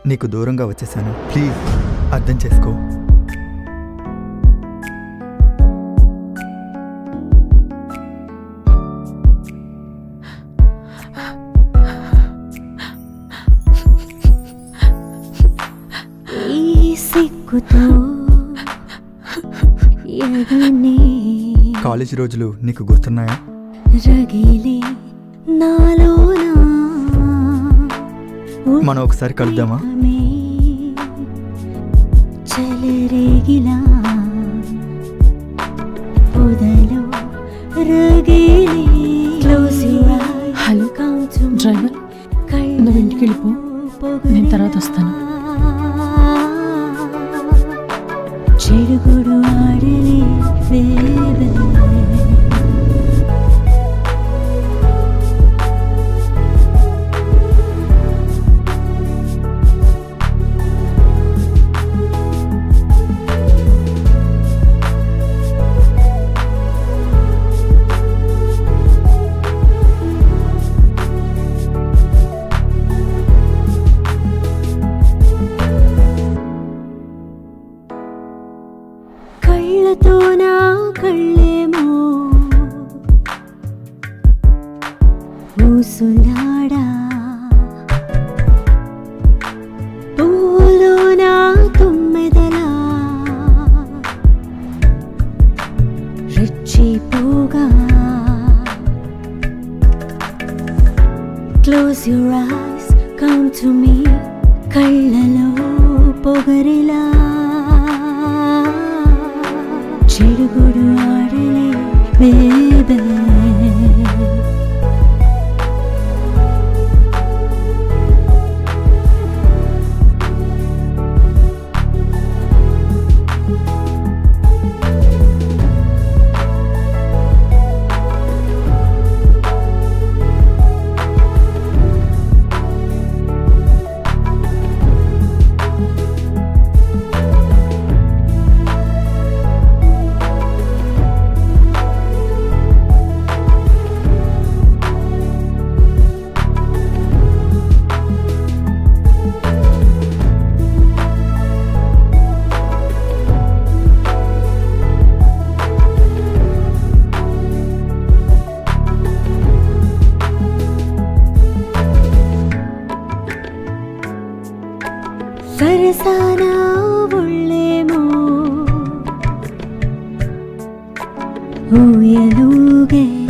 నీకు దూరంగా వచ్చేసాను ప్లీజ్ అర్థం చేసుకో ఈ సిగ్గుతో ఎగనే కాలేజీ రోజులు నీకు గుర్తున్నాయా రగిలి నాలోనా మనం ఒకసారి కలుద్దామా? ఉద్రేకమే చెలరేగిలా పొదలో రగిలి క్లోజ్ యువర్ హలో డ్రైవర్ నువ్వు ఇంటికి వెళ్ళిపో నేను తర్వాత వస్తాను చెడుగుడు ఆడలే బేబే కళ్ళతో నా కళ్ళేమో ఊసులాడా పూలో నా తుమ్మెదలా రెచ్చిపోగా close your eyes come to me కళ్ళలో పొగరిలా చెడుగుడు ఆడలే బేబే సరసాన ఒళ్ళేమో ఊయలుగే